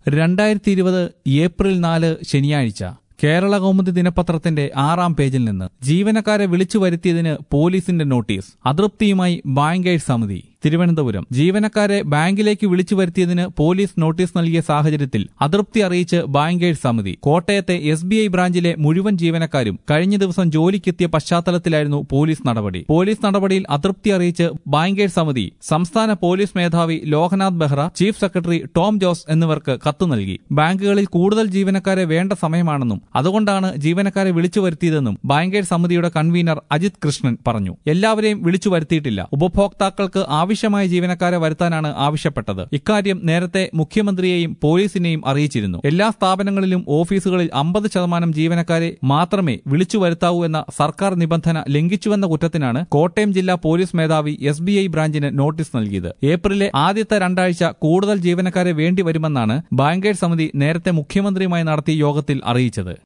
രണ്ടായിരത്തി ഇരുപത് ഏപ്രിൽ നാല് ശനിയാഴ്ച കേരള കൗമുദി ദിനപത്രത്തിന്റെ ആറാം പേജിൽ നിന്ന് ജീവനക്കാരെ വിളിച്ചു വരുത്തിയതിന് പോലീസിന്റെ നോട്ടീസ് അതൃപ്തിയുമായി ബാങ്കേഴ്സ് സമിതി തിരുവനന്തപുരം ജീവനക്കാരെ ബാങ്കിലേക്ക് വിളിച്ചു വരുത്തിയതിന് പോലീസ് നോട്ടീസ് നൽകിയ സാഹചര്യത്തിൽ അതൃപ്തി അറിയിച്ച് ബാങ്കേഴ്സ് സമിതി കോട്ടയത്തെ എസ് ബി ഐ ബ്രാഞ്ചിലെ മുഴുവൻ ജീവനക്കാരും കഴിഞ്ഞ ദിവസം ജോലിക്കെത്തിയ പശ്ചാത്തലത്തിലായിരുന്നു പോലീസ് നടപടി പോലീസ് നടപടിയിൽ അതൃപ്തി അറിയിച്ച് ബാങ്കേഴ്സ് സമിതി സംസ്ഥാന പോലീസ് മേധാവി ലോകനാഥ് ബെഹ്റ ചീഫ് സെക്രട്ടറി ടോം ജോസ് എന്നിവർക്ക് കത്ത് നൽകി ബാങ്കുകളിൽ കൂടുതൽ ജീവനക്കാരെ വേണ്ട സമയമാണെന്നും അതുകൊണ്ടാണ് ജീവനക്കാരെ വിളിച്ചു വരുത്തിയതെന്നും ബാങ്കേഴ്സ് സമിതിയുടെ കൺവീനർ അജിത് കൃഷ്ണൻ പറഞ്ഞു എല്ലാവരെയും വിളിച്ചു വരുത്തിയിട്ടില്ല ഉപഭോക്താക്കൾക്ക് ആവശ്യമായ ജീവനക്കാരെ വരുത്താനാണ് ആവശ്യപ്പെട്ടത് ഇക്കാര്യം നേരത്തെ മുഖ്യമന്ത്രിയെയും പോലീസിനെയും അറിയിച്ചിരുന്നു എല്ലാ സ്ഥാപനങ്ങളിലും ഓഫീസുകളിൽ അമ്പത് ശതമാനം ജീവനക്കാരെ മാത്രമേ വിളിച്ചു വരുത്താവൂ എന്ന സർക്കാർ നിബന്ധന ലംഘിച്ചുവെന്ന കുറ്റത്തിനാണ് കോട്ടയം ജില്ലാ പോലീസ് മേധാവി എസ് ബി ഐ ബ്രാഞ്ചിന് നോട്ടീസ് നൽകിയത് ഏപ്രിലെ ആദ്യത്തെ രണ്ടാഴ്ച കൂടുതൽ ജീവനക്കാരെ വേണ്ടിവരുമെന്നാണ് ബാങ്കേഴ്സ് സമിതി നേരത്തെ മുഖ്യമന്ത്രിയുമായി നടത്തിയ യോഗത്തിൽ അറിയിച്ചത്